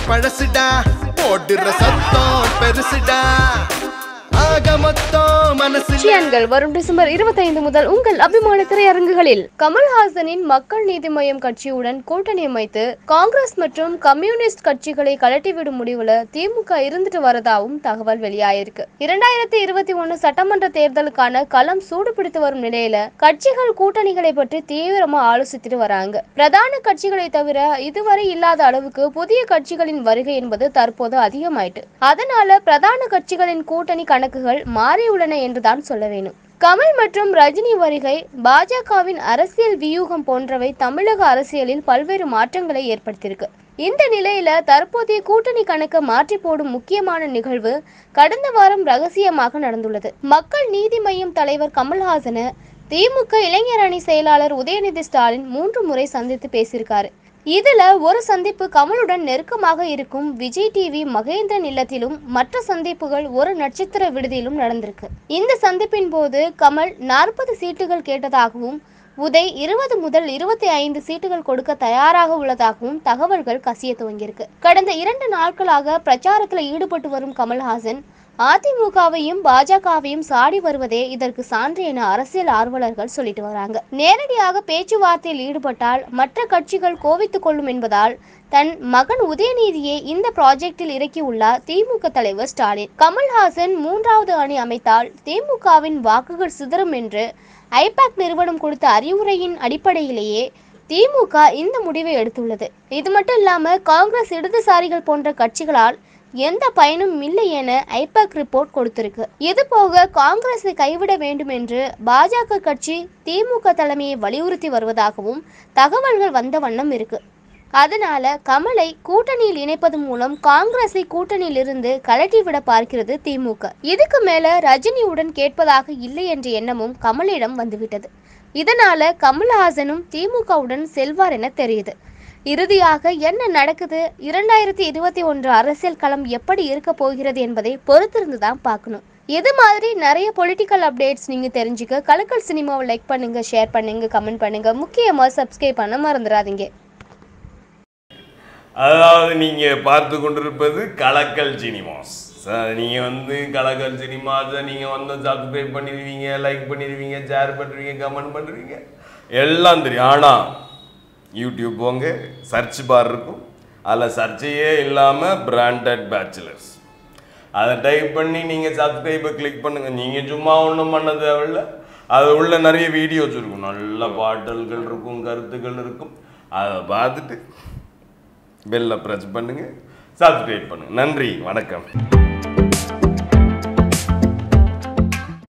பழசுடா போடுற சத்தம் பெருசுடா ஆக மொத்தம் மனசுல விஷயங்கள் வரும் டிசம்பர் 25 முதல் உங்கள் அபிமான திரையரங்குகளில் கமல்ஹாசனின் மக்கள் நீதி மய்யம் கட்சியுடன் கூட்டணி அமைத்து காங்கிரஸ் மற்றும் கம்யூனிஸ்ட் கட்சிகளை கலட்டிவிடும் முடிவுல திமுக இருந்துட்டு வரதாவும் தகவல் வெளியாயிருக்கு இரண்டாயிரத்தி இருபத்தி ஒன்னு சட்டமன்ற தேர்தலுக்கான களம் சூடு பிடித்து வரும் நிலையில கட்சிகள் கூட்டணிகளை பற்றி தீவிரமா ஆலோசித்துட்டு வராங்க பிரதான கட்சிகளை தவிர இதுவரை இல்லாத அளவுக்கு புதிய கட்சிகளின் வருகை என்பது தற்போது அதிகமாயிட்டு அதனால பிரதான கட்சிகளின் கூட்டணி கணக்குகள் மாறியுள்ளன என்றுதான் சொல்ல வேணும் கமல் மற்றும் ரஜினி வருகை பாஜகவின் அரசியல் வியூகம் போன்றவை தமிழக அரசியலில் பல்வேறு மாற்றங்களை ஏற்படுத்தியிருக்கு இந்த நிலையில தற்போதைய கூட்டணி கணக்கு மாற்றி போடும் முக்கியமான நிகழ்வு கடந்த வாரம் ரகசியமாக நடந்துள்ளது மக்கள் நீதி மய்யம் தலைவர் கமல்ஹாசனை திமுக இளைஞர் அணி செயலாளர் உதயநிதி ஸ்டாலின் மூன்று முறை சந்தித்து பேசியிருக்காரு இதுல ஒரு சந்திப்பு கமலுடன் நெருக்கமாக இருக்கும் விஜய் டிவி மகேந்திரன் இல்லத்திலும் மற்ற சந்திப்புகள் ஒரு நட்சத்திர விடுதியிலும் நடந்திருக்கு இந்த சந்திப்பின் போது கமல் நாற்பது சீட்டுகள் கேட்டதாகவும் உதய் இருபது முதல் இருபத்தி ஐந்து சீட்டுகள் கொடுக்க தயாராக உள்ளதாகவும் தகவல்கள் கசிய துவங்கியிருக்கு கடந்த இரண்டு நாட்களாக பிரச்சாரத்தில் ஈடுபட்டு வரும் கமல்ஹாசன் அதிமுகவையும் பாஜகவையும் சாடி வருவதே இதற்கு சான்று என அரசியல் ஆர்வலர்கள் சொல்லிட்டு வராங்க நேரடியாக பேச்சுவார்த்தையில் ஈடுபட்டால் மற்ற கட்சிகள் கோவித்துக் கொள்ளும் என்பதால் தன் மகன் உதயநிதியை இந்த ப்ராஜெக்டில் இறக்கியுள்ளார் திமுக தலைவர் ஸ்டாலின் கமல்ஹாசன் மூன்றாவது அணி அமைத்தால் திமுகவின் வாக்குகள் சிதறும் என்று ஐபாக் நிறுவனம் கொடுத்த அறிவுரையின் அடிப்படையிலேயே திமுக இந்த முடிவை எடுத்துள்ளது இது மட்டும் இல்லாம காங்கிரஸ் இடதுசாரிகள் போன்ற கட்சிகளால் எந்த பயனும் இல்லை என ஐபாக் ரிப்போர்ட் கொடுத்திருக்கு இது போக காங்கிரஸை கைவிட வேண்டும் என்று பாஜக கட்சி திமுக தலைமையை வலியுறுத்தி வருவதாகவும் தகவல்கள் வந்த வண்ணம் இருக்கு அதனால கமலை கூட்டணியில் இணைப்பது மூலம் காங்கிரஸை கூட்டணியிலிருந்து கலட்டிவிட பார்க்கிறது திமுக இதுக்கு மேல ரஜினியுடன் கேட்பதாக இல்லை என்ற எண்ணமும் கமலிடம் வந்துவிட்டது இதனால கமல்ஹாசனும் திமுகவுடன் செல்வார் என தெரியுது இறுதியாக என்ன நடக்குது இரண்டாயிரத்தி இருபத்தி ஒன்று அரசியல் களம் எப்படி இருக்க போகிறது என்பதை பொறுத்திருந்து தான் பார்க்கணும் இது மாதிரி நிறைய பொலிட்டிக்கல் அப்டேட்ஸ் நீங்கள் தெரிஞ்சுக்க கலக்கல் சினிமாவை லைக் பண்ணுங்க ஷேர் பண்ணுங்க கமெண்ட் பண்ணுங்க முக்கியமாக சப்ஸ்கிரைப் பண்ண மறந்துடாதீங்க அதாவது நீங்கள் பார்த்து கொண்டிருப்பது கலக்கல் சினிமாஸ் நீங்கள் வந்து கலக்கல் சினிமாஸை நீங்கள் வந்து சப்ஸ்கிரைப் பண்ணிடுவீங்க லைக் பண்ணிடுவீங்க ஷேர் பண்ணுறீங்க கமெண்ட் பண்ணுறீங்க எல்லாம் தெரியும் ஆனால் யூடியூப் போங்க சர்ச் பார் இருக்கும் அதில் சர்ச்சையே இல்லாமல் பிராண்டட் பேச்சுலர்ஸ் அதை டைப் பண்ணி நீங்கள் சப்ஸ்கிரைபை கிளிக் பண்ணுங்கள் நீங்கள் சும்மா ஒன்றும் பண்ண தேவையில்ல அது உள்ள நிறைய வீடியோஸ் இருக்கும் நல்ல பாட்டல்கள் இருக்கும் கருத்துக்கள் இருக்கும் அதை பார்த்துட்டு பெல்லை ப்ரெஸ் பண்ணுங்கள் சப்ஸ்கிரைப் பண்ணுங்கள் நன்றி வணக்கம்